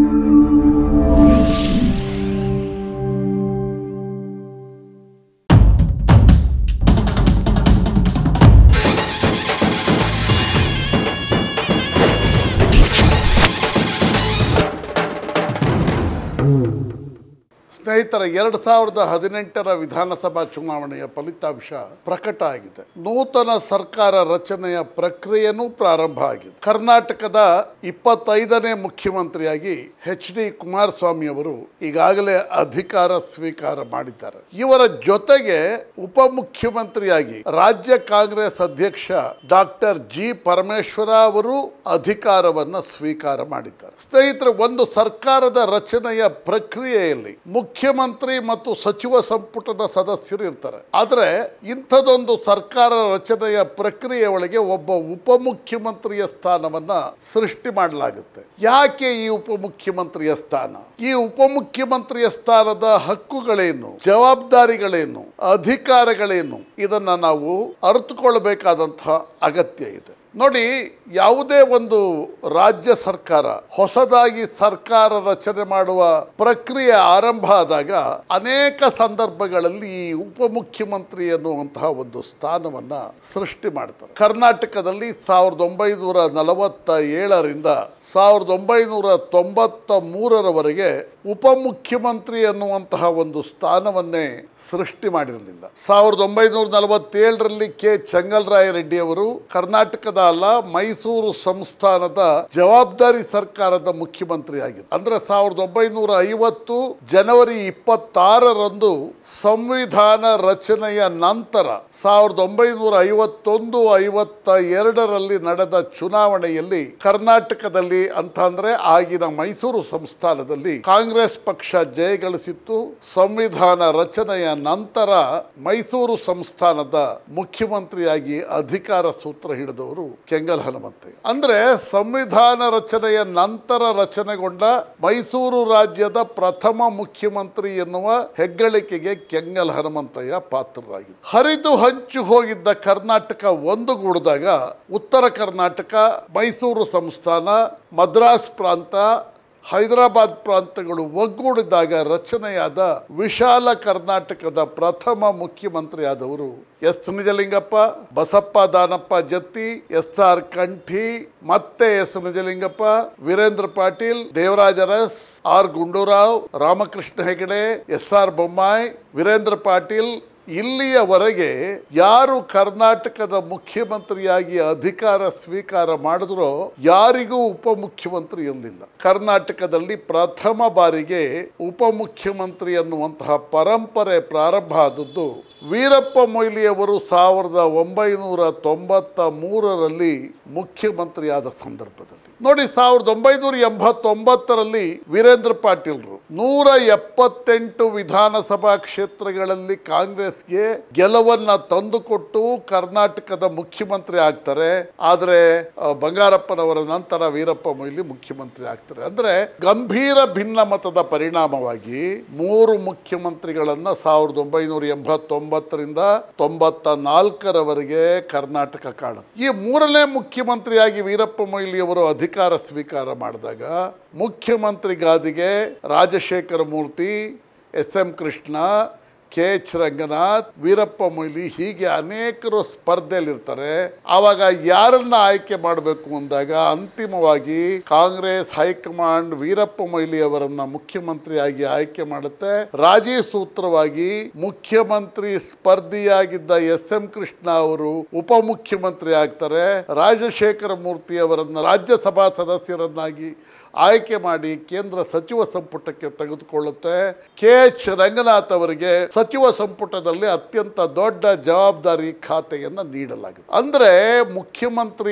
ಸ್ನೇಹಿತರ ಎರಡು ಸಾವಿರದ ಹದಿನೆಂಟರ ವಿಧಾನಸಭಾ ಚುನಾವಣೆಯ ಫಲಿತಾಂಶ ಪ್ರಕಟ ಆಗಿದೆ ನೂತನ ಸರ್ಕಾರ ರಚನೆಯ ಪ್ರಕ್ರಿಯೆನೂ ಪ್ರಾರಂಭ ಆಗಿದೆ ಕರ್ನಾಟಕದ ಇಪ್ಪತ್ತೈದನೇ ಮುಖ್ಯಮಂತ್ರಿಯಾಗಿ ಎಚ್ ಡಿ ಕುಮಾರಸ್ವಾಮಿ ಅವರು ಈಗಾಗಲೇ ಅಧಿಕಾರ ಸ್ವೀಕಾರ ಮಾಡಿದ್ದಾರೆ ಇವರ ಜೊತೆಗೆ ಉಪಮುಖ್ಯಮಂತ್ರಿಯಾಗಿ ರಾಜ್ಯ ಕಾಂಗ್ರೆಸ್ ಅಧ್ಯಕ್ಷ ಡಾಕ್ಟರ್ ಜಿ ಪರಮೇಶ್ವರ ಅವರು ಅಧಿಕಾರವನ್ನ ಸ್ವೀಕಾರ ಮಾಡಿದ್ದಾರೆ ಸ್ನೇಹಿತರೆ ಒಂದು ಸರ್ಕಾರದ ರಚನೆಯ ಪ್ರಕ್ರಿಯೆಯಲ್ಲಿ ಮುಖ್ಯಮಂತ್ರಿ ಮತ್ತು ಸಚಿವ ಸಂಪುಟದ ಸದಸ್ಯರು ಇರ್ತಾರೆ ಆದರೆ ಇಂಥದೊಂದು ಸರ್ಕಾರ ರಚನೆಯ ಪ್ರಕ್ರಿಯೆ ಒಳಗೆ ಒಬ್ಬ ಉಪಮುಖ್ಯಮಂತ್ರಿಯ ಸ್ಥಾನವನ್ನ ಸೃಷ್ಟಿ ಮಾಡಲಾಗುತ್ತೆ ಯಾಕೆ ಈ ಉಪಮುಖ್ಯಮಂತ್ರಿಯ ಸ್ಥಾನ ಈ ಉಪಮುಖ್ಯಮಂತ್ರಿಯ ಸ್ಥಾನದ ಹಕ್ಕುಗಳೇನು ಜವಾಬ್ದಾರಿಗಳೇನು ಅಧಿಕಾರಗಳೇನು ಇದನ್ನ ನಾವು ಅರಿತುಕೊಳ್ಬೇಕಾದಂತಹ ಅಗತ್ಯ ಇದೆ ನೋಡಿ ಯಾವುದೇ ಒಂದು ರಾಜ್ಯ ಸರ್ಕಾರ ಹೊಸದಾಗಿ ಸರ್ಕಾರ ರಚನೆ ಮಾಡುವ ಪ್ರಕ್ರಿಯೆ ಆರಂಭ ಆದಾಗ ಅನೇಕ ಸಂದರ್ಭಗಳಲ್ಲಿ ಈ ಉಪಮುಖ್ಯಮಂತ್ರಿ ಎನ್ನುವಂತಹ ಒಂದು ಸ್ಥಾನವನ್ನ ಸೃಷ್ಟಿ ಮಾಡ್ತಾರೆ ಕರ್ನಾಟಕದಲ್ಲಿ ಸಾವಿರದ ಒಂಬೈನೂರ ನಲವತ್ತ ಏಳರಿಂದ ಸಾವಿರದ ಒಂಬೈನೂರ ತೊಂಬತ್ತ ಮೂರರವರೆಗೆ ಉಪಮುಖ್ಯಮಂತ್ರಿ ಎನ್ನುವಂತಹ ಒಂದು ಸ್ಥಾನವನ್ನೇ ಸೃಷ್ಟಿ ಮಾಡಿರಲಿಲ್ಲ ಸಾವಿರದ ಒಂಬೈನೂರ ನಲವತ್ತೇಳರಲ್ಲಿ ಕೆ ಚೆಂಗಲ್ರಾಯ ರೆಡ್ಡಿ ಅವರು ಕರ್ನಾಟಕದ ಅಲ್ಲ ಮೈಸೂರು ಸಂಸ್ಥಾನದ ಜವಾಬ್ದಾರಿ ಸರ್ಕಾರದ ಮುಖ್ಯಮಂತ್ರಿ ಆಗಿದ್ದರು ಅಂದ್ರೆ ಸಾವಿರದ ಒಂಬೈನೂರ ಐವತ್ತು ಜನವರಿ ಇಪ್ಪತ್ತಾರರಂದು ಸಂವಿಧಾನ ರಚನೆಯ ನಂತರ ಸಾವಿರದ ಒಂಬೈನೂರ ಐವತ್ತೊಂದು ಐವತ್ತ ಎರಡರಲ್ಲಿ ನಡೆದ ಚುನಾವಣೆಯಲ್ಲಿ ಕರ್ನಾಟಕದಲ್ಲಿ ಅಂತ ಅಂದ್ರೆ ಆಗಿನ ಮೈಸೂರು ಸಂಸ್ಥಾನದಲ್ಲಿ ಕಾಂಗ್ರೆಸ್ ಪಕ್ಷ ಜಯಗಳಿಸಿತ್ತು ಸಂವಿಧಾನ ರಚನೆಯ ನಂತರ ಮೈಸೂರು ಸಂಸ್ಥಾನದ ಮುಖ್ಯಮಂತ್ರಿಯಾಗಿ ಅಧಿಕಾರ ಸೂತ್ರ ಹಿಡಿದವರು ಕೆಂಗಲ್ ಹನುಮಂತಯ್ಯ ಅಂದ್ರೆ ಸಂವಿಧಾನ ರಚನೆಯ ನಂತರ ರಚನೆಗೊಂಡ ಮೈಸೂರು ರಾಜ್ಯದ ಪ್ರಥಮ ಮುಖ್ಯಮಂತ್ರಿ ಎನ್ನುವ ಹೆಗ್ಗಳಿಕೆಗೆ ಕೆಂಗಲ್ ಹನುಮಂತಯ್ಯ ಪಾತ್ರರಾಗಿದ್ದರು ಹರಿದು ಹಂಚು ಹೋಗಿದ್ದ ಕರ್ನಾಟಕ ಒಂದುಗೂಡಿದಾಗ ಉತ್ತರ ಕರ್ನಾಟಕ ಮೈಸೂರು ಸಂಸ್ಥಾನ ಮದ್ರಾಸ್ ಪ್ರಾಂತ ಹೈದರಾಬಾದ್ ಪ್ರಾಂತಗಳು ಒಗ್ಗೂಡಿದಾಗ ರಚನೆಯಾದ ವಿಶಾಲ ಕರ್ನಾಟಕದ ಪ್ರಥಮ ಮುಖ್ಯಮಂತ್ರಿ ಆದವರು S Nijalingappa Basappa Danappa Jatti S R Kanthi ಮತ್ತೆ S Nijalingappa Veerendra Patil Devaraj Urs R Gundurao Ramakrishna Hegde S R Bommai Veerendra Patil ಇಲ್ಲಿಯವರೆಗೆ ಯಾರು ಕರ್ನಾಟಕದ ಮುಖ್ಯಮಂತ್ರಿಯಾಗಿ ಅಧಿಕಾರ ಸ್ವೀಕಾರ ಮಾಡಿದ್ರೋ ಯಾರಿಗೂ ಉಪಮುಖ್ಯಮಂತ್ರಿ ಇರಲಿಲ್ಲ ಕರ್ನಾಟಕದಲ್ಲಿ ಪ್ರಥಮ ಬಾರಿಗೆ ಉಪಮುಖ್ಯಮಂತ್ರಿ ಅನ್ನುವಂತಹ ಪರಂಪರೆ ಪ್ರಾರಂಭ ಆದದ್ದು ವೀರಪ್ಪ ಮೊಯ್ಲಿಯವರು ಸಾವಿರದ ಒಂಬೈನೂರ ತೊಂಬತ್ತ ಮೂರರಲ್ಲಿ ಮುಖ್ಯಮಂತ್ರಿಯಾದ ಸಂದರ್ಭದಲ್ಲಿ ನೋಡಿ ಸಾವಿರದ ಒಂಬೈನೂರ ಎಂಬತ್ತೊಂಬತ್ತರಲ್ಲಿ ವೀರೇಂದ್ರ ಪಾಟೀಲ್ರು ನೂರ ಎಪ್ಪತ್ತೆಂಟು ವಿಧಾನಸಭಾ ಕ್ಷೇತ್ರಗಳಲ್ಲಿ ಕಾಂಗ್ರೆಸ್ಗೆ ಗೆಲುವನ್ನ ತಂದುಕೊಟ್ಟು ಕರ್ನಾಟಕದ ಮುಖ್ಯಮಂತ್ರಿ ಆಗ್ತಾರೆ ಆದರೆ ಆ, ಬಂಗಾರಪ್ಪನವರ ನಂತರ ವೀರಪ್ಪ ಮೊಯ್ಲಿ ಮುಖ್ಯಮಂತ್ರಿ ಆಗ್ತಾರೆ ಅಂದ್ರೆ ಗಂಭೀರ ಭಿನ್ನಮತದ ಪರಿಣಾಮವಾಗಿ ಮೂರು ಮುಖ್ಯಮಂತ್ರಿಗಳನ್ನ ಸಾವಿರದ ಒಂಬೈನೂರ ಎಂಬತ್ತೊಂಬತ್ತರಿಂದ ತೊಂಬತ್ತ ನಾಲ್ಕರವರೆಗೆ ಕರ್ನಾಟಕ ಕಾಣುತ್ತೆ ಈ ಮೂರನೇ ಮುಖ್ಯಮಂತ್ರಿಯಾಗಿ ವೀರಪ್ಪ ಮೊಯ್ಲಿಯವರು ಅಧಿಕಾರ ಸ್ವೀಕಾರ ಮಾಡಿದಾಗ ಮುಖ್ಯಮಂತ್ರಿ ಗಾದಿಗೆ Rajashekara Murthy S M Krishna K H Ranganath Veerappa Moily ಹೀಗೆ ಅನೇಕರು ಸ್ಪರ್ಧೆಯಲ್ಲಿರ್ತಾರೆ ಆವಾಗ ಯಾರನ್ನ ಆಯ್ಕೆ ಮಾಡಬೇಕು ಅಂದಾಗ ಅಂತಿಮವಾಗಿ ಕಾಂಗ್ರೆಸ್ ಹೈಕಮಾಂಡ್ ವೀರಪ್ಪ ಮೊಯ್ಲಿ ಅವರನ್ನ ಮುಖ್ಯಮಂತ್ರಿಯಾಗಿ ಆಯ್ಕೆ ಮಾಡುತ್ತೆ ರಾಜಿ ಸೂತ್ರವಾಗಿ ಮುಖ್ಯಮಂತ್ರಿ ಸ್ಪರ್ಧಿಯಾಗಿದ್ದ ಎಸ್ ಎಂ ಕೃಷ್ಣ ಅವರು ಉಪಮುಖ್ಯಮಂತ್ರಿ ಆಗ್ತಾರೆ ರಾಜಶೇಖರ ಮೂರ್ತಿ ಅವರನ್ನ ರಾಜ್ಯಸಭಾ ಸದಸ್ಯರನ್ನಾಗಿ ಆಯ್ಕೆ ಮಾಡಿ ಕೇಂದ್ರ ಸಚಿವ ಸಂಪುಟಕ್ಕೆ ತೆಗೆದುಕೊಳ್ಳುತ್ತೆ ಕೆ ಎಚ್ ರಂಗನಾಥ್ ಅವರಿಗೆ ಸಚಿವ ಸಂಪುಟದಲ್ಲಿ ಅತ್ಯಂತ ದೊಡ್ಡ ಜವಾಬ್ದಾರಿ ಖಾತೆಯನ್ನು ನೀಡಲಾಗಿದೆ ಅಂದರೆ ಮುಖ್ಯಮಂತ್ರಿ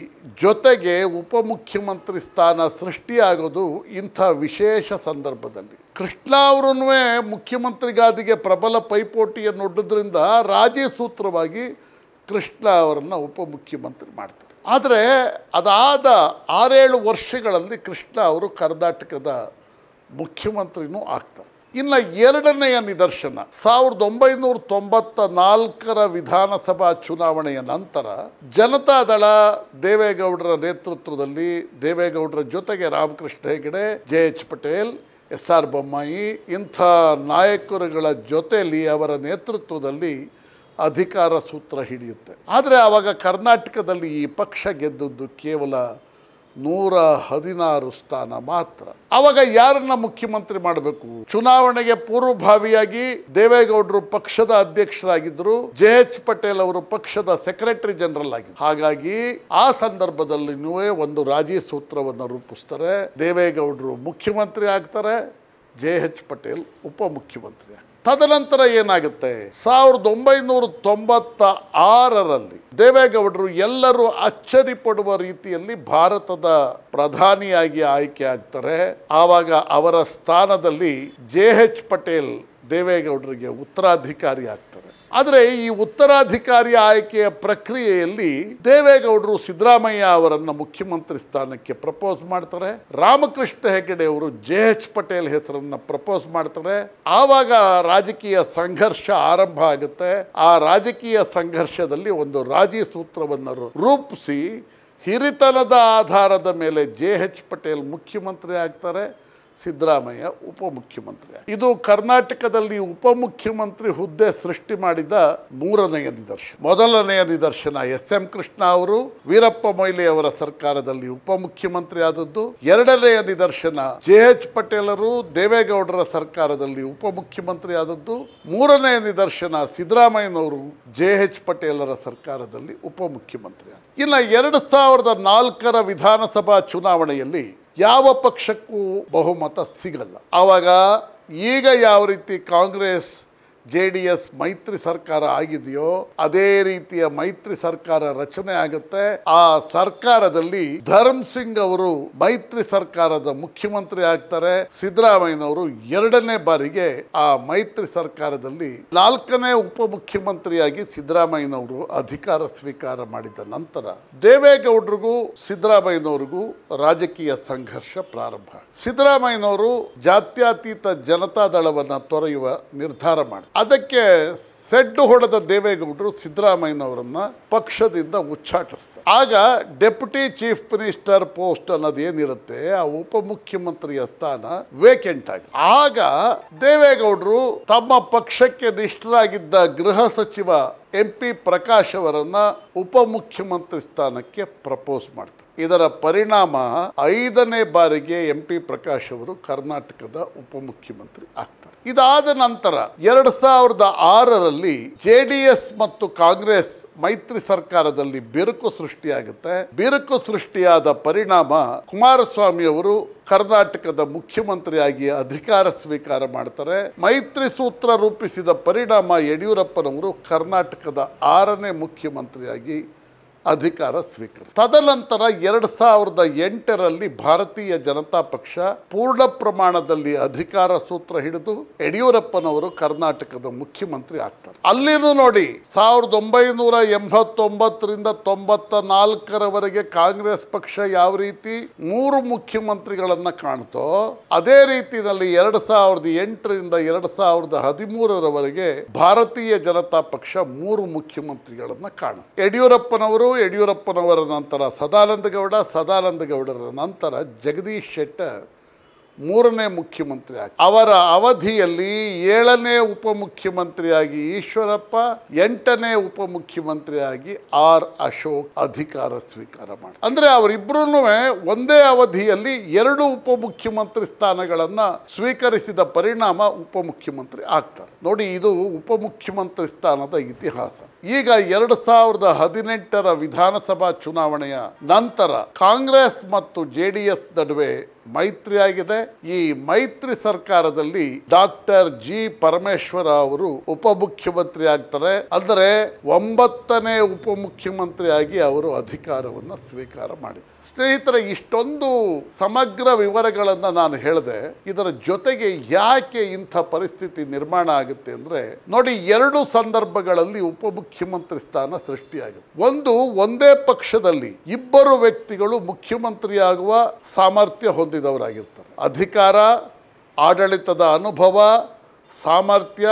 ಜೊತೆಗೆ ಉಪಮುಖ್ಯಮಂತ್ರಿ ಸ್ಥಾನ ಸೃಷ್ಟಿಯಾಗೋದು ಇಂಥ ವಿಶೇಷ ಸಂದರ್ಭದಲ್ಲಿ ಕೃಷ್ಣ ಅವರೂ ಮುಖ್ಯಮಂತ್ರಿ ಗಾದಿಗೆ ಪ್ರಬಲ ಪೈಪೋಟಿಯನ್ನು ಒಡ್ಡೋದ್ರಿಂದ ರಾಜಿ ಸೂತ್ರವಾಗಿ ಕೃಷ್ಣ ಅವರನ್ನು ಉಪಮುಖ್ಯಮಂತ್ರಿ ಮಾಡ್ತಾರೆ ಆದರೆ ಅದಾದ ಆರೇಳು ವರ್ಷಗಳಲ್ಲಿ ಕೃಷ್ಣ ಅವರು ಕರ್ನಾಟಕದ ಮುಖ್ಯಮಂತ್ರಿನೂ ಆಗ್ತಾರೆ ಇನ್ನು ಎರಡನೆಯ ನಿದರ್ಶನ ಸಾವಿರದ ಒಂಬೈನೂರ ತೊಂಬತ್ತ ನಾಲ್ಕರ ವಿಧಾನಸಭಾ ಚುನಾವಣೆಯ ನಂತರ ಜನತಾದಳ ದೇವೇಗೌಡರ ನೇತೃತ್ವದಲ್ಲಿ ದೇವೇಗೌಡರ ಜೊತೆಗೆ Ramakrishna Hegde J H Patel S R Bommai ಇಂಥ ನಾಯಕರುಗಳ ಜೊತೆಯಲ್ಲಿ ಅವರ ನೇತೃತ್ವದಲ್ಲಿ ಅಧಿಕಾರ ಸೂತ್ರ ಹಿಡಿಯುತ್ತೆ ಆದರೆ ಆವಾಗ ಕರ್ನಾಟಕದಲ್ಲಿ ಈ ಪಕ್ಷ ಗೆದ್ದದ್ದು ಕೇವಲ ನೂರ ಹದಿನಾರು ಸ್ಥಾನ ಮಾತ್ರ ಆವಾಗ ಯಾರನ್ನ ಮುಖ್ಯಮಂತ್ರಿ ಮಾಡಬೇಕು ಚುನಾವಣೆಗೆ ಪೂರ್ವಭಾವಿಯಾಗಿ ದೇವೇಗೌಡರು ಪಕ್ಷದ ಅಧ್ಯಕ್ಷರಾಗಿದ್ದರು ಜೆ ಎಚ್ ಪಟೇಲ್ ಅವರು ಪಕ್ಷದ ಸೆಕ್ರೆಟರಿ ಜನರಲ್ ಆಗಿದ್ದರು ಹಾಗಾಗಿ ಆ ಸಂದರ್ಭದಲ್ಲಿ ಒಂದು ರಾಜಿ ಸೂತ್ರವನ್ನು ರೂಪಿಸ್ತಾರೆ ದೇವೇಗೌಡರು ಮುಖ್ಯಮಂತ್ರಿ ಆಗ್ತಾರೆ ಜೆ ಎಚ್ ಪಟೇಲ್ ಉಪಮುಖ್ಯಮಂತ್ರಿ ಆಗ್ತಾರೆ. ತದನಂತರ ಏನಾಗುತ್ತೆ ಸಾವಿರದ ಒಂಬೈನೂರ ತೊಂಬತ್ತ ಆರರಲ್ಲಿ ದೇವೇಗೌಡರು ಎಲ್ಲರೂ ಅಚ್ಚರಿ ಪಡುವ ರೀತಿಯಲ್ಲಿ ಭಾರತದ ಪ್ರಧಾನಿಯಾಗಿ ಆಯ್ಕೆ ಆಗ್ತಾರೆ ಆವಾಗ ಅವರ ಸ್ಥಾನದಲ್ಲಿ ಜೆ ಎಚ್ ಪಟೇಲ್ ದೇವೇಗೌಡರಿಗೆ ಉತ್ತರಾಧಿಕಾರಿ ಆಗ್ತಾರೆ ಆದರೆ ಈ ಉತ್ತರಾಧಿಕಾರಿ ಆಯ್ಕೆಯ ಪ್ರಕ್ರಿಯೆಯಲ್ಲಿ ದೇವೇಗೌಡರು ಸಿದ್ದರಾಮಯ್ಯ ಅವರನ್ನು ಮುಖ್ಯಮಂತ್ರಿ ಸ್ಥಾನಕ್ಕೆ ಪ್ರಪೋಸ್ ಮಾಡ್ತಾರೆ ರಾಮಕೃಷ್ಣ ಹೆಗಡೆ ಅವರು ಜೆ ಎಚ್ ಪಟೇಲ್ ಹೆಸರನ್ನು ಪ್ರಪೋಸ್ ಮಾಡ್ತಾರೆ ಆವಾಗ ರಾಜಕೀಯ ಸಂಘರ್ಷ ಆರಂಭ ಆಗುತ್ತೆ ಆ ರಾಜಕೀಯ ಸಂಘರ್ಷದಲ್ಲಿ ಒಂದು ರಾಜಿ ಸೂತ್ರವನ್ನು ರೂ- ರೂಪಿಸಿ ಹಿರಿತನದ ಆಧಾರದ ಮೇಲೆ ಜೆ ಎಚ್ ಪಟೇಲ್ ಮುಖ್ಯಮಂತ್ರಿ ಆಗ್ತಾರೆ ಸಿದ್ದರಾಮಯ್ಯ ಉಪಮುಖ್ಯಮಂತ್ರಿ ಆಗ- ಇದು ಕರ್ನಾಟಕದಲ್ಲಿ ಉಪಮುಖ್ಯಮಂತ್ರಿ ಹುದ್ದೆ ಸೃಷ್ಟಿ ಮಾಡಿದ ಮೂರನೆಯ ನಿದರ್ಶನ ಮೊದಲನೆಯ ನಿದರ್ಶನ ಎಸ್ ಎಂ ಕೃಷ್ಣ ಅವರು ವೀರಪ್ಪ ಮೊಯ್ಲಿ ಅವರ ಸರ್ಕಾರದಲ್ಲಿ ಉಪಮುಖ್ಯಮಂತ್ರಿ ಆದದ್ದು ಎರಡನೆಯ ನಿದರ್ಶನ ಜೆ ಎಚ್ ಪಟೇಲರು ದೇವೇಗೌಡರ ಸರ್ಕಾರದಲ್ಲಿ ಉಪಮುಖ್ಯಮಂತ್ರಿ ಆದದ್ದು ಮೂರನೆಯ ನಿದರ್ಶನ ಸಿದ್ದರಾಮಯ್ಯನವರು ಜೆ ಎಚ್ ಪಟೇಲರ ಸರ್ಕಾರದಲ್ಲಿ ಉಪಮುಖ್ಯಮಂತ್ರಿ ಆದ ಇನ್ನು ಎರಡು ಸಾವಿರದ ನಾಲ್ಕರ ವಿಧಾನಸಭಾ ಚುನಾವಣೆಯಲ್ಲಿ ಯಾವ ಪಕ್ಷಕ್ಕೂ ಬಹುಮತ ಸಿಗಲ್ಲ ಆವಾಗ ಈಗ ಯಾವ ರೀತಿ ಕಾಂಗ್ರೆಸ್ ಜೆ ಡಿ ಎಸ್ ಮೈತ್ರಿ ಸರ್ಕಾರ ಆಗಿದೆಯೋ ಅದೇ ರೀತಿಯ ಮೈತ್ರಿ ಸರ್ಕಾರ ರಚನೆ ಆಗುತ್ತೆ ಆ ಸರ್ಕಾರದಲ್ಲಿ ಧರ್ಮ್ ಸಿಂಗ್ ಅವರು ಮೈತ್ರಿ ಸರ್ಕಾರದ ಮುಖ್ಯಮಂತ್ರಿ ಆಗ್ತಾರೆ ಸಿದ್ದರಾಮಯ್ಯನವರು ಎರಡನೇ ಬಾರಿಗೆ ಆ ಮೈತ್ರಿ ಸರ್ಕಾರದಲ್ಲಿ ನಾಲ್ಕನೇ ಉಪಮುಖ್ಯಮಂತ್ರಿಯಾಗಿ ಸಿದ್ದರಾಮಯ್ಯನವರು ಅಧಿಕಾರ ಸ್ವೀಕಾರ ಮಾಡಿದ ನಂತರ ದೇವೇಗೌಡರಿಗೂ ಸಿದ್ದರಾಮಯ್ಯನವರಿಗೂ ರಾಜಕೀಯ ಸಂಘರ್ಷ ಪ್ರಾರಂಭ ಸಿದ್ದರಾಮಯ್ಯನವರು ಜಾತ್ಯತೀತ ಜನತಾದಳವನ್ನು ತೊರೆಯುವ ನಿರ್ಧಾರ ಮಾಡಿ ಅದಕ್ಕೆ ಸೆಡ್ಡು ಹೊಡೆದ ದೇವೇಗೌಡರು ಸಿದ್ದರಾಮಯ್ಯನವರನ್ನ ಪಕ್ಷದಿಂದ ಉಚ್ಚಾಟಿಸ್ತಾರೆ ಆಗ ಡೆಪ್ಯೂಟಿ ಚೀಫ್ ಮಿನಿಸ್ಟರ್ ಪೋಸ್ಟ್ ಅನ್ನೋದು ಏನಿರುತ್ತೆ ಆ ಉಪಮುಖ್ಯಮಂತ್ರಿಯ ಸ್ಥಾನ ವೇಕೆಂಟ್ ಆಗಿ ಆಗ ದೇವೇಗೌಡರು ತಮ್ಮ ಪಕ್ಷಕ್ಕೆ ನಿಷ್ಠರಾಗಿದ್ದ ಗೃಹ ಸಚಿವ ಎಂ ಪಿ ಪ್ರಕಾಶ್ ಅವರನ್ನ ಉಪಮುಖ್ಯಮಂತ್ರಿ ಸ್ಥಾನಕ್ಕೆ ಪ್ರಪೋಸ್ ಮಾಡ್ತಾರೆ ಇದರ ಪರಿಣಾಮ ಐದನೇ ಬಾರಿಗೆ ಎಂ ಪಿ ಪ್ರಕಾಶ್ ಅವರು ಕರ್ನಾಟಕದ ಉಪಮುಖ್ಯಮಂತ್ರಿ ಆಗ್ತಾರೆ ಇದಾದ ನಂತರ ಎರಡು ಸಾವಿರದ ಆರರಲ್ಲಿ ಜೆ ಡಿ ಎಸ್ ಮತ್ತು ಕಾಂಗ್ರೆಸ್ ಮೈತ್ರಿ ಸರ್ಕಾರದಲ್ಲಿ ಬಿರುಕು ಸೃಷ್ಟಿಯಾಗುತ್ತೆ ಬಿರುಕು ಸೃಷ್ಟಿಯಾದ ಪರಿಣಾಮ ಕುಮಾರಸ್ವಾಮಿ ಅವರು ಕರ್ನಾಟಕದ ಮುಖ್ಯಮಂತ್ರಿಯಾಗಿ ಅಧಿಕಾರ ಸ್ವೀಕಾರ ಮಾಡ್ತಾರೆ ಮೈತ್ರಿ ಸೂತ್ರ ರೂಪಿಸಿದ ಪರಿಣಾಮ ಯಡಿಯೂರಪ್ಪನವರು ಕರ್ನಾಟಕದ ಆರನೇ ಮುಖ್ಯಮಂತ್ರಿಯಾಗಿ ಅಧಿಕಾರ ಸ್ವೀಕರಿಸ ತದನಂತರ ಎರಡು ಸಾವಿರದ ಎಂಟರಲ್ಲಿ ಭಾರತೀಯ ಜನತಾ ಪಕ್ಷ ಪೂರ್ಣ ಪ್ರಮಾಣದಲ್ಲಿ ಅಧಿಕಾರ ಸೂತ್ರ ಹಿಡಿದು ಯಡಿಯೂರಪ್ಪನವರು ಕರ್ನಾಟಕದ ಮುಖ್ಯಮಂತ್ರಿ ಆಗ್ತಾರೆ ಅಲ್ಲಿನೂ ನೋಡಿ ಸಾವಿರದ ಒಂಬೈನೂರ ಎಂಬತ್ತೊಂಬತ್ತರಿಂದ ತೊಂಬತ್ತ ನಾಲ್ಕರವರೆಗೆ ಕಾಂಗ್ರೆಸ್ ಪಕ್ಷ ಯಾವ ರೀತಿ ಮೂರು ಮುಖ್ಯಮಂತ್ರಿಗಳನ್ನ ಕಾಣ್ತೋ ಅದೇ ರೀತಿಯಲ್ಲಿ ಎರಡು ಸಾವಿರದ ಎಂಟರಿಂದ ಎರಡು ಸಾವಿರದ ಹದಿಮೂರರವರೆಗೆ ಭಾರತೀಯ ಜನತಾ ಪಕ್ಷ ಮೂರು ಮುಖ್ಯಮಂತ್ರಿಗಳನ್ನ ಕಾಣ ಯಡಿಯೂರಪ್ಪನವರು ಯಡಿಯೂರಪ್ಪನವರ ನಂತರ ಸದಾನಂದ ಗೌಡ ಸದಾನಂದ ಗೌಡರ ನಂತರ ಜಗದೀಶ್ ಶೆಟ್ಟರ್ ಮೂರನೇ ಮುಖ್ಯಮಂತ್ರಿ ಆಗಿ ಅವರ ಅವಧಿಯಲ್ಲಿ ಏಳನೇ ಉಪಮುಖ್ಯಮಂತ್ರಿಯಾಗಿ ಈಶ್ವರಪ್ಪ ಎಂಟನೇ ಉಪಮುಖ್ಯಮಂತ್ರಿಯಾಗಿ ಆರ್ ಅಶೋಕ್ ಅಧಿಕಾರ ಸ್ವೀಕಾರ ಮಾಡಿ ಅಂದ್ರೆ ಅವರಿಬ್ಬರೂ ಒಂದೇ ಅವಧಿಯಲ್ಲಿ ಎರಡು ಉಪಮುಖ್ಯಮಂತ್ರಿ ಸ್ಥಾನಗಳನ್ನ ಸ್ವೀಕರಿಸಿದ ಪರಿಣಾಮ ಉಪಮುಖ್ಯಮಂತ್ರಿ ಆಗ್ತಾರೆ ನೋಡಿ ಇದು ಉಪಮುಖ್ಯಮಂತ್ರಿ ಸ್ಥಾನದ ಇತಿಹಾಸ ಈಗ ಎರಡು ಸಾವಿರದ ಹದಿನೆಂಟರ ವಿಧಾನಸಭಾ ಚುನಾವಣೆಯ ನಂತರ ಕಾಂಗ್ರೆಸ್ ಮತ್ತು ಜೆ ಡಿ ಎಸ್ ನಡುವೆ ಮೈತ್ರಿ ಆಗಿದೆ ಈ ಮೈತ್ರಿ ಸರ್ಕಾರದಲ್ಲಿ ಡಾಕ್ಟರ್ ಜಿ ಪರಮೇಶ್ವರ ಅವರು ಉಪಮುಖ್ಯಮಂತ್ರಿ ಆಗ್ತಾರೆ ಅಂದರೆ ಒಂಬತ್ತನೇ ಉಪಮುಖ್ಯಮಂತ್ರಿಯಾಗಿ ಅವರು ಅಧಿಕಾರವನ್ನು ಸ್ವೀಕಾರ ಮಾಡಿದರು ಸ್ನೇಹಿತರೆ ಇಷ್ಟೊಂದು ಸಮಗ್ರ ವಿವರಗಳನ್ನು ನಾನು ಹೇಳಿದೆ ಇದರ ಜೊತೆಗೆ ಯಾಕೆ ಇಂಥ ಪರಿಸ್ಥಿತಿ ನಿರ್ಮಾಣ ಆಗುತ್ತೆ ಅಂದರೆ ನೋಡಿ ಎರಡು ಸಂದರ್ಭಗಳಲ್ಲಿ ಉಪಮುಖ್ಯಮಂತ್ರಿ ಸ್ಥಾನ ಸೃಷ್ಟಿಯಾಗಿದೆ ಒಂದು ಒಂದೇ ಪಕ್ಷದಲ್ಲಿ ಇಬ್ಬರು ವ್ಯಕ್ತಿಗಳು ಮುಖ್ಯಮಂತ್ರಿಯಾಗುವ ಸಾಮರ್ಥ್ಯ ಹೊಂದಿದವರಾಗಿರ್ತಾರೆ ಅಧಿಕಾರ ಆಡಳಿತದ ಅನುಭವ ಸಾಮರ್ಥ್ಯ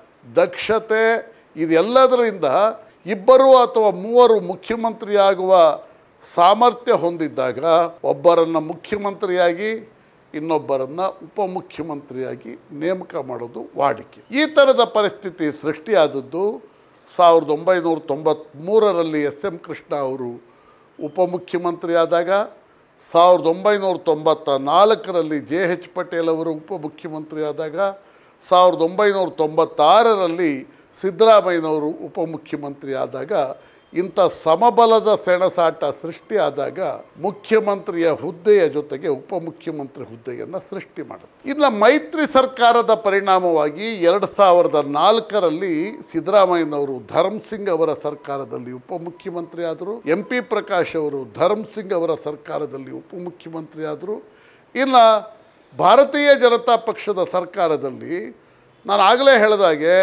ದಕ್ಷತೆ ಇದೆಲ್ಲದರಿಂದ ಇಬ್ಬರು ಅಥವಾ ಮೂವರು ಮುಖ್ಯಮಂತ್ರಿಯಾಗುವ ಸಾಮರ್ಥ್ಯ ಹೊಂದಿದ್ದಾಗ ಒಬ್ಬರನ್ನು ಮುಖ್ಯಮಂತ್ರಿಯಾಗಿ ಇನ್ನೊಬ್ಬರನ್ನು ಉಪಮುಖ್ಯಮಂತ್ರಿಯಾಗಿ ನೇಮಕ ಮಾಡೋದು ವಾಡಿಕೆ ಈ ಥರದ ಪರಿಸ್ಥಿತಿ ಸೃಷ್ಟಿಯಾದದ್ದು ಸಾವಿರದ ಒಂಬೈನೂರ ತೊಂಬತ್ತ್ಮೂರರಲ್ಲಿ ಎಸ್ ಎಂ ಕೃಷ್ಣ ಅವರು ಉಪಮುಖ್ಯಮಂತ್ರಿ ಆದಾಗ ಸಾವಿರದ ಒಂಬೈನೂರ ತೊಂಬತ್ತ ನಾಲ್ಕರಲ್ಲಿ ಜೆ ಎಚ್ ಪಟೇಲ್ ಅವರು ಉಪಮುಖ್ಯಮಂತ್ರಿ ಆದಾಗ ಸಾವಿರದ ಒಂಬೈನೂರ ತೊಂಬತ್ತಾರರಲ್ಲಿ ಸಿದ್ದರಾಮಯ್ಯನವರು ಉಪಮುಖ್ಯಮಂತ್ರಿ ಆದಾಗ ಇಂಥ ಸಮಬಲದ ಸೆಣಸಾಟ ಸೃಷ್ಟಿಯಾದಾಗ ಮುಖ್ಯಮಂತ್ರಿಯ ಹುದ್ದೆಯ ಜೊತೆಗೆ ಉಪಮುಖ್ಯಮಂತ್ರಿ ಹುದ್ದೆಯನ್ನು ಸೃಷ್ಟಿ ಮಾಡುತ್ತೆ ಇನ್ನು ಮೈತ್ರಿ ಸರ್ಕಾರದ ಪರಿಣಾಮವಾಗಿ ಎರಡು ಸಾವಿರದ ನಾಲ್ಕರಲ್ಲಿ ಸಿದ್ದರಾಮಯ್ಯನವರು ಧರ್ಮ್ ಸಿಂಗ್ ಅವರ ಸರ್ಕಾರದಲ್ಲಿ ಉಪಮುಖ್ಯಮಂತ್ರಿ ಆದರು ಎಂ ಪಿ ಪ್ರಕಾಶ್ ಅವರು ಧರ್ಮ್ ಸಿಂಗ್ ಅವರ ಸರ್ಕಾರದಲ್ಲಿ ಉಪಮುಖ್ಯಮಂತ್ರಿ ಆದರು ಇನ್ನು ಭಾರತೀಯ ಜನತಾ ಪಕ್ಷದ ಸರ್ಕಾರದಲ್ಲಿ ನಾನು ಆಗಲೇ ಹೇಳಿದಾಗೆ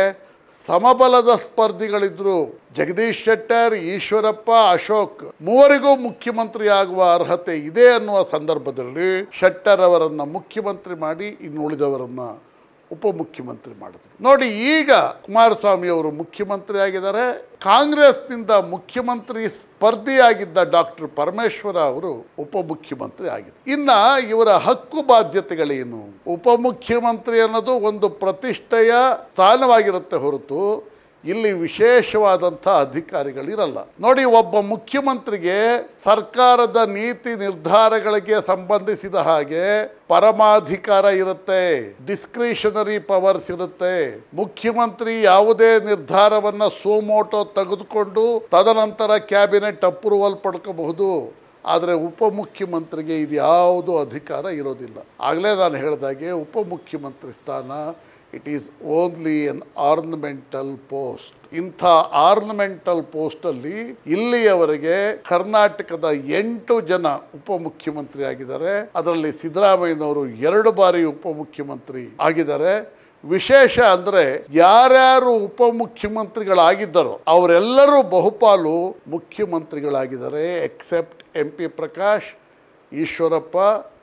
ಸಮಬಲದ ಸ್ಪರ್ಧಿಗಳಿದ್ದರು ಜಗದೀಶ್ ಶೆಟ್ಟರ್ ಈಶ್ವರಪ್ಪ ಅಶೋಕ್ ಮೂವರಿಗೂ ಮುಖ್ಯಮಂತ್ರಿ ಆಗುವ ಅರ್ಹತೆ ಇದೆ ಅನ್ನುವ ಸಂದರ್ಭದಲ್ಲಿ ಶೆಟ್ಟರ್ ಅವರನ್ನು ಮುಖ್ಯಮಂತ್ರಿ ಮಾಡಿ ಇನ್ನು ಉಳಿದವರನ್ನು ಉಪಮುಖ್ಯಮಂತ್ರಿ ಮಾಡಿದ್ರು ನೋಡಿ ಈಗ ಕುಮಾರಸ್ವಾಮಿ ಅವರು ಮುಖ್ಯಮಂತ್ರಿ ಆಗಿದ್ದಾರೆ ಕಾಂಗ್ರೆಸ್ನಿಂದ ಮುಖ್ಯಮಂತ್ರಿ ಸ್ಪರ್ಧಿಯಾಗಿದ್ದ ಡಾಕ್ಟರ್ ಪರಮೇಶ್ವರ ಅವರು ಉಪಮುಖ್ಯಮಂತ್ರಿ ಆಗಿದ್ದಾರೆ ಇನ್ನು ಇವರ ಹಕ್ಕು ಬಾಧ್ಯತೆಗಳೇನು ಉಪಮುಖ್ಯಮಂತ್ರಿ ಅನ್ನೋದು ಒಂದು ಪ್ರತಿಷ್ಠೆಯ ಸ್ಥಾನವಾಗಿರುತ್ತೆ ಹೊರತು ಇಲ್ಲಿ ವಿಶೇಷವಾದಂಥ ಅಧಿಕಾರಿಗಳಿರಲ್ಲ ನೋಡಿ ಒಬ್ಬ ಮುಖ್ಯಮಂತ್ರಿಗೆ ಸರ್ಕಾರದ ನೀತಿ ನಿರ್ಧಾರಗಳಿಗೆ ಸಂಬಂಧಿಸಿದ ಹಾಗೆ ಪರಮಾಧಿಕಾರ ಇರುತ್ತೆ ಡಿಸ್ಕ್ರಿಷನರಿ ಪವರ್ಸ್ ಇರುತ್ತೆ ಮುಖ್ಯಮಂತ್ರಿ ಯಾವುದೇ ನಿರ್ಧಾರವನ್ನು ಸೋಮೋಟೋ ತೆಗೆದುಕೊಂಡು ತದನಂತರ ಕ್ಯಾಬಿನೆಟ್ ಅಪ್ರೂವಲ್ ಪಡ್ಕೋಬಹುದು ಆದರೆ ಉಪಮುಖ್ಯಮಂತ್ರಿಗೆ ಇದು ಯಾವುದೂ ಅಧಿಕಾರ ಇರೋದಿಲ್ಲ ಆಗಲೇ ನಾನು ಹೇಳಿದಾಗೆ ಉಪಮುಖ್ಯಮಂತ್ರಿ ಸ್ಥಾನ it is only an ornamental post ಇಂಥ ಆರ್ನಮೆಂಟಲ್ ಪೋಸ್ಟಲ್ಲಿ ಇಲ್ಲಿಯವರೆಗೆ ಕರ್ನಾಟಕದ ಎಂಟು ಜನ ಉಪಮುಖ್ಯಮಂತ್ರಿ ಆಗಿದ್ದಾರೆ ಅದರಲ್ಲಿ ಸಿದ್ದರಾಮಯ್ಯನವರು ಎರಡು ಬಾರಿ ಉಪಮುಖ್ಯಮಂತ್ರಿ ಆಗಿದ್ದಾರೆ ವಿಶೇಷ ಅಂದರೆ ಯಾರ್ಯಾರು ಉಪಮುಖ್ಯಮಂತ್ರಿಗಳಾಗಿದ್ದರೋ ಅವರೆಲ್ಲರೂ ಬಹುಪಾಲು ಮುಖ್ಯಮಂತ್ರಿಗಳಾಗಿದ್ದಾರೆ except M P Prakash Eshwarappa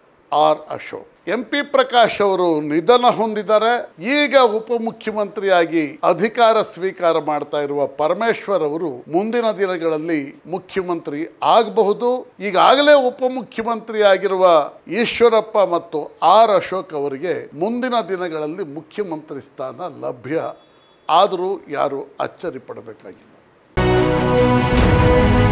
R Ashok M P Prakash ಅವರು ನಿಧನ ಹೊಂದಿದ್ದಾರೆ ಈಗ ಉಪಮುಖ್ಯಮಂತ್ರಿಯಾಗಿ ಅಧಿಕಾರ ಸ್ವೀಕಾರ ಮಾಡ್ತಾ ಇರುವ ಪರಮೇಶ್ವರ್ ಅವರು ಮುಂದಿನ ದಿನಗಳಲ್ಲಿ ಮುಖ್ಯಮಂತ್ರಿ ಆಗಬಹುದು ಈಗಾಗಲೇ ಉಪಮುಖ್ಯಮಂತ್ರಿ ಆಗಿರುವ ಈಶ್ವರಪ್ಪ ಮತ್ತು ಆರ್ ಅಶೋಕ್ ಅವರಿಗೆ ಮುಂದಿನ ದಿನಗಳಲ್ಲಿ ಮುಖ್ಯಮಂತ್ರಿ ಸ್ಥಾನ ಲಭ್ಯ ಆದರೂ ಯಾರು ಅಚ್ಚರಿ ಪಡಬೇಕಾಗಿಲ್ಲ